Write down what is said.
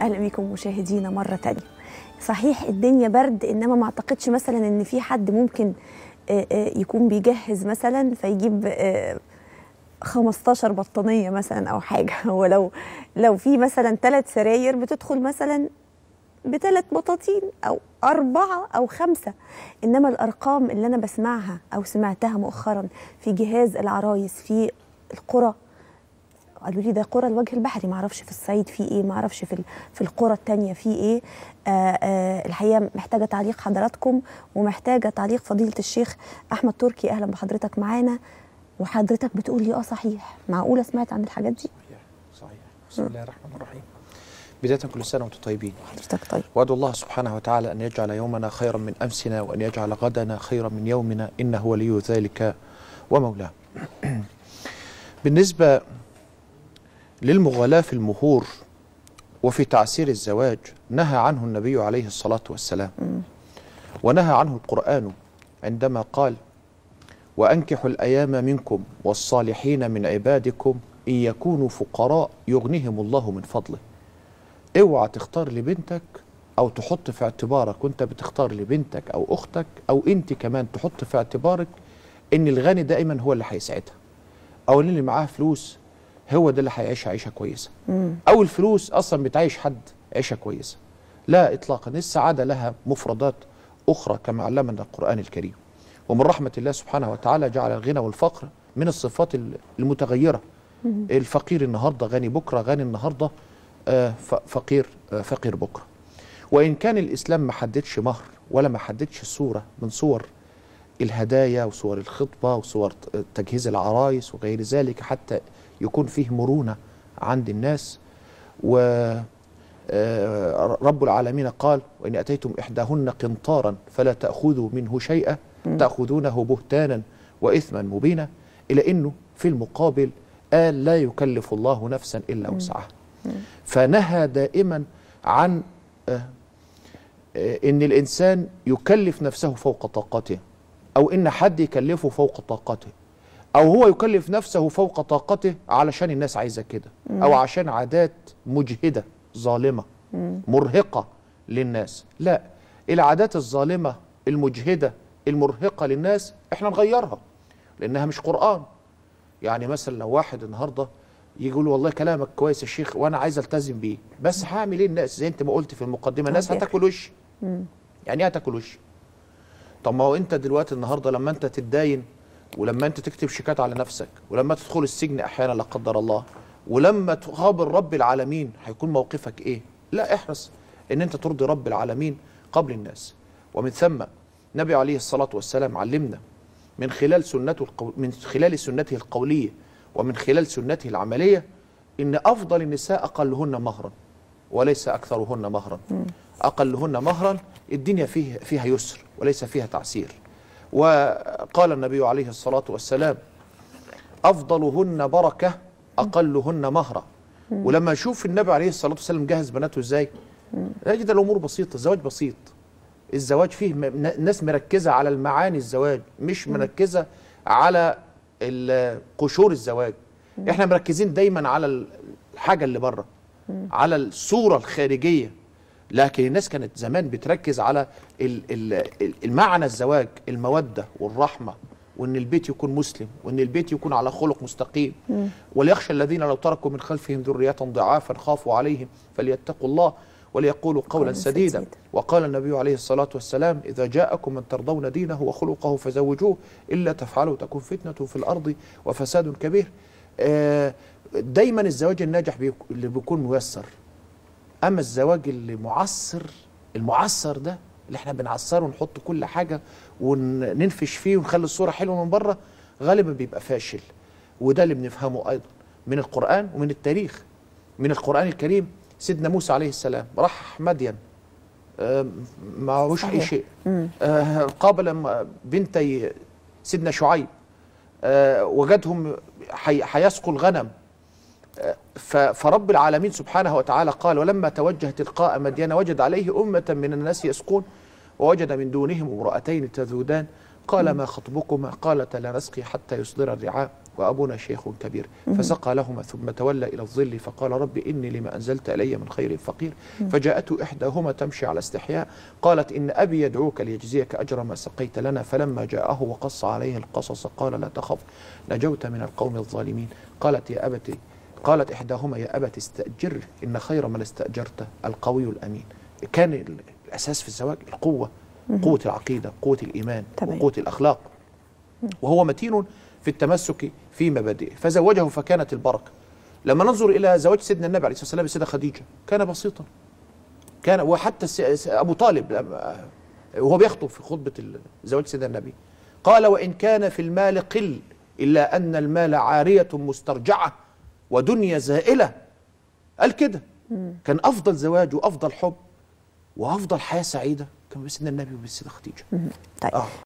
اهلا بيكم مشاهدينا مره تانية صحيح الدنيا برد انما ما اعتقدش مثلا ان في حد ممكن آه، آه، يكون بيجهز مثلا فيجيب آه، 15 بطانيه مثلا او حاجه هو لو لو في مثلا ثلاث سراير بتدخل مثلا بثلاث بطاطين او اربعه او خمسه انما الارقام اللي انا بسمعها او سمعتها مؤخرا في جهاز العرايس في القرى قالوا لي ده قرى الوجه البحري ما اعرفش في الصعيد في ايه ما اعرفش في ال- في القرى التانية في ايه آه آه الحقيقه محتاجه تعليق حضراتكم ومحتاجه تعليق فضيله الشيخ احمد تركي اهلا بحضرتك معانا وحضرتك بتقول لي اه صحيح معقوله سمعت عن الحاجات دي صحيح صحيح بسم الله الرحمن الرحيم بداية كل سنة وانتم طيبين حضرتك طيب وادعو الله سبحانه وتعالى أن يجعل يومنا خيرا من أمسنا وأن يجعل غدنا خيرا من يومنا إنه ولي ذلك ومولاه بالنسبة للمغالاة في المهور وفي تعسير الزواج نهى عنه النبي عليه الصلاة والسلام ونهى عنه القرآن عندما قال وأنكحوا الأيام منكم والصالحين من عبادكم إن يكونوا فقراء يغنيهم الله من فضله اوعى تختار لبنتك او تحط في اعتبارك وانت بتختار لبنتك او اختك او انت كمان تحط في اعتبارك ان الغني دائما هو اللي هيسعدها او اللي معاه فلوس هو ده اللي هيعيشها عيشه كويسه او الفلوس اصلا بتعيش حد عيشه كويسه لا اطلاقا السعاده لها مفردات اخرى كما علمنا القران الكريم ومن رحمه الله سبحانه وتعالى جعل الغنى والفقر من الصفات المتغيره الفقير النهارده غني بكره غني النهارده آه، ف- فقير آه، فقير بكره وان كان الاسلام ما حددش مهر ولا ما حددش صوره من صور الهدايا وصور الخطبه وصور ت- تجهيز العرايس وغير ذلك حتى يكون فيه مرونه عند الناس و آه، رب العالمين قال وإن أتيتم إحداهن قنطارا فلا تأخذوا منه شيئا تأخذونه بهتانا وإثما مبينا إلى أنه في المقابل قال لا يكلف الله نفسا إلا وسعها فنهى دائما عن آه، آه، ان الانسان يكلف نفسه فوق طاقته او ان حد يكلفه فوق طاقته او هو يكلف نفسه فوق طاقته علشان الناس عايزه كده او عشان عادات مجهده ظالمه مرهقه للناس لا العادات الظالمه المجهده المرهقه للناس احنا نغيرها لانها مش قران يعني مثلا لو واحد النهارده يجي يقول والله كلامك كويس يا شيخ وانا عايز التزم بيه بس هعمل ايه الناس زي انت ما قلت في المقدمه الناس طبيعي. هتاكل وش يعني ايه هتاكل وش طب ما هو انت دلوقتي النهارده لما انت تتداين ولما انت تكتب شيكات على نفسك ولما تدخل السجن احيانا لا قدر الله ولما تقابل رب العالمين هيكون موقفك ايه لا احرص ان انت ترضي رب العالمين قبل الناس ومن ثم النبي عليه الصلاه والسلام علمنا من خلال سنته القو... من خلال سنته القوليه ومن خلال سنته العمليه ان افضل النساء اقلهن مهرا وليس اكثرهن مهرا اقلهن مهرا الدنيا فيه فيها يسر وليس فيها تعسير وقال النبي عليه الصلاه والسلام افضلهن بركه اقلهن مهرا ولما اشوف النبي عليه الصلاه والسلام جهز بناته ازاي نجد الامور بسيطه الزواج بسيط الزواج فيه م- ن- ناس مركزه على المعاني الزواج مش مركزه على ال- قشور الزواج احنا مركزين دايما على الحاجه اللي بره على الصوره الخارجيه لكن الناس كانت زمان بتركز على ال- ال- ال- المعنى الزواج الموده والرحمه وان البيت يكون مسلم وان البيت يكون على خلق مستقيم وليخشى الذين لو تركوا من خلفهم ذريه ضعافا خافوا عليهم فليتقوا الله وليقولوا قولا قولاً سديدا سديدا. وقال النبي عليه الصلاة والسلام إذا جاءكم من ترضون دينه وخلقه فزوجوه إلا تفعلوا تكون فتنة في الأرض وفساد كبير آه، دايما الزواج الناجح بيك- اللي بيكون ميسر أما الزواج اللي معسر المعسر ده اللي احنا بنعسره ونحط كل حاجة وننفش فيه ونخلي الصورة حلوة من بره غالبا بيبقى فاشل وده اللي بنفهمه أيضا من القرآن ومن التاريخ من القرآن الكريم سيدنا موسى عليه السلام راح مدين آه، معهوش أي صحيح. شيء آه، قابل م- بنتي سيدنا شعيب آه، وجدهم حي- حيسقوا الغنم آه، ف- فرب العالمين سبحانه وتعالى قال ولما توجه تلقاء مدين وجد عليه أمة من الناس يسقون ووجد من دونهم امرأتين تذودان قال ما خطبكما قالت لا نسقي حتى يصدر الرعاء وأبونا شيخ كبير فسقى لهما ثم تولى إلى الظل فقال رب إني لما أنزلت إلي من خير فقير فجاءته إحداهما تمشي على استحياء قالت إن أبي يدعوك ليجزيك أجر ما سقيت لنا فلما جاءه وقص عليه القصص قال لا تخف نجوت من القوم الظالمين قالت يا أبت قالت إحداهما يا أبت استأجر إن خير من استأجرت القوي الأمين كان ال- الأساس في الزواج القوة قوة العقيدة قوة الإيمان تمام. وقوة الأخلاق وهو متين في التمسك في مبادئه فزوجه فكانت البركة لما ننظر إلى زواج سيدنا النبي عليه الصلاة والسلام السيدة خديجة كان بسيطا كان وحتى الس- س- أبو طالب لما- وهو بيخطب في خطبة ال- زواج سيدنا النبي قال وإن كان في المال قل إلا أن المال عارية مسترجعة ودنيا زائلة قال كده كان أفضل زواج وأفضل حب وأفضل حياة سعيدة كان بسيدنا النبي وبالسيدة خديجة طيب آه.